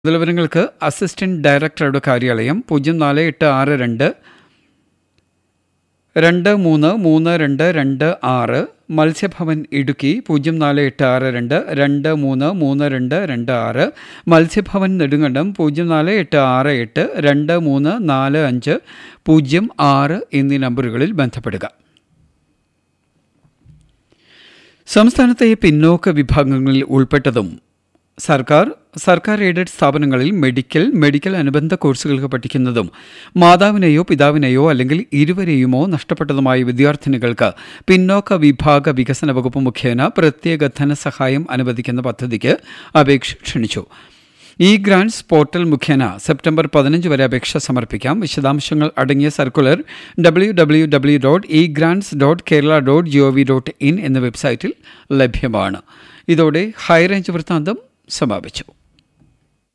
കൂടുതൽ വിവരങ്ങൾക്ക് അസിസ്റ്റന്റ് ഡയറക്ടറുടെ കാര്യാലയം പൂജ്യം നാല് എട്ട് ആറ് രണ്ട് രണ്ട് മൂന്ന് മൂന്ന് രണ്ട് രണ്ട് ആറ് മത്സ്യഭവൻ ഇടുക്കി പൂജ്യം നാല് എട്ട് ആറ് രണ്ട് രണ്ട് മൂന്ന് മൂന്ന് രണ്ട് രണ്ട് ആറ് മത്സ്യഭവൻ നെടുങ്കണ്ടം പൂജ്യം നാല് എട്ട് ആറ് എട്ട് രണ്ട് മൂന്ന് നാല് അഞ്ച് പൂജ്യം ആറ് എന്നീ നമ്പറുകളിൽ ബന്ധപ്പെടുക സംസ്ഥാനത്തെ പിന്നോക്ക വിഭാഗങ്ങളിൽ ഉൾപ്പെട്ടതും സർക്കാർ സർക്കാർ എയ്ഡഡ് സ്ഥാപനങ്ങളിൽ മെഡിക്കൽ മെഡിക്കൽ അനുബന്ധ കോഴ്സുകൾക്ക് പഠിക്കുന്നതും മാതാവിനെയോ പിതാവിനെയോ അല്ലെങ്കിൽ ഇരുവരെയുമോ നഷ്ടപ്പെട്ടതുമായ വിദ്യാർത്ഥിനികൾക്ക് പിന്നോക്ക വിഭാഗ വികസന വകുപ്പ് മുഖേന പ്രത്യേക ധനസഹായം അനുവദിക്കുന്ന പദ്ധതിക്ക് അപേക്ഷ ക്ഷണിച്ചു ഇ ഗ്രാൻഡ്സ് പോർട്ടൽ മുഖേന സെപ്റ്റംബർ പതിനഞ്ച് വരെ അപേക്ഷ സമർപ്പിക്കാം വിശദാംശങ്ങൾ അടങ്ങിയ circular W W W dot e grants dot Kerala dot G O V dot in എന്ന വെബ്സൈറ്റിൽ ലഭ്യമാണ് ഇതോടെ ഹൈറേഞ്ച് വൃത്താന്തം സമാപിച്ചു